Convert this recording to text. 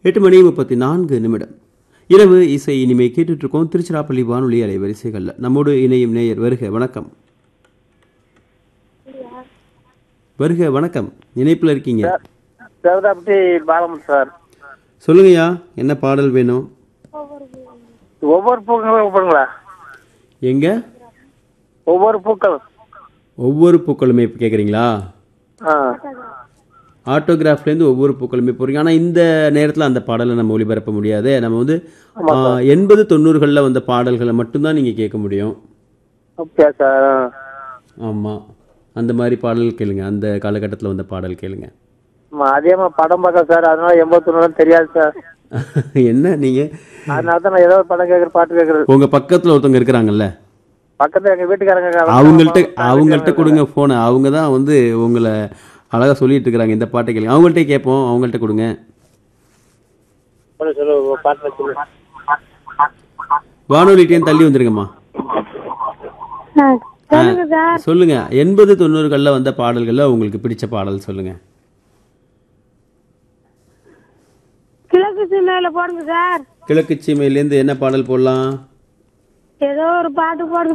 எட்டு மணி முப்பத்தி நான்கு நிமிடம் இரவு இசை இனிமே கேட்டுட்டு இருக்கோம் திருச்சிராப்பள்ளி வானொலி அலைவரிசைகள்ல நம்மோடு இணையும் நேயர் வருக வணக்கம் வருக வணக்கம் இணைப்புல இருக்கீங்க தேவதாப்பட்டி பாலமுத்து சார் சொல்லுங்கய்யா என்ன பாடல் வேணும் ஒவ்வொரு பூக்களும் ஒவ்வொருங்களா எங்க ஒவ்வொரு பூக்கள் ஒவ்வொரு பூக்களுமே இப்போ கேட்குறீங்களா ஆ ஆட்டோகிராஃப்லேருந்து ஒவ்வொரு பூக்களுமே போகிறீங்க ஆனால் இந்த நேரத்தில் அந்த பாடலை நம்ம ஒளிபரப்ப முடியாது நம்ம வந்து ஆ, எண்பது தொண்ணூறுகளில் வந்த பாடல்களை மட்டும்தான் நீங்கள் கேட்க முடியும் அப்படியா சார் ஆ. ஆமாம் அந்த மாதிரி பாடல் கேளுங்க அந்த காலகட்டத்தில் வந்த பாடல் கேளுங்க ஆமா, அதிகமா படம் பார்க்க சார் அதனால எண்பத்தொன்னு தெரியாது சார் என்ன நீங்கள் அதனால தான் நான் ஏதோ ஒரு படம் கேட்குற பாட்டு கேட்கறது உங்கள் பக்கத்தில் ஒருத்தவங்க இருக்கிறாங்கல்ல பக்கத்துல எங்க வீட்டுக்காரங்க இருக்காங்க. அவங்கள்ட்ட அவங்கள்ட்ட கொடுங்க ஃபோனை அவங்க தான் வந்து உங்களை அழகாக சொல்லிட்டு இருக்கிறாங்க இந்த பாட்டை கேளுங்க அவங்கள்ட்ட கேட்போம் அவங்கள்ட்ட கொடுங்க சொல்லு, சொல்லு ஒரு பாட்டு சொல்லு வானொலிட்டேன் தள்ளி வந்துருங்கம்மா சொல்லுங்க சார் சொல்லுங்க எண்பது தொண்ணூறுகளில் வந்த பாடல்கள்ல உங்களுக்கு பிடிச்ச பாடல் சொல்லுங்க கிழக்கு சிமையில போடுங்க சார் கிழக்கு சீமையிலேருந்து என்ன பாடல் போடலாம் ஏதோ ஒரு பாட்டு போடுங்க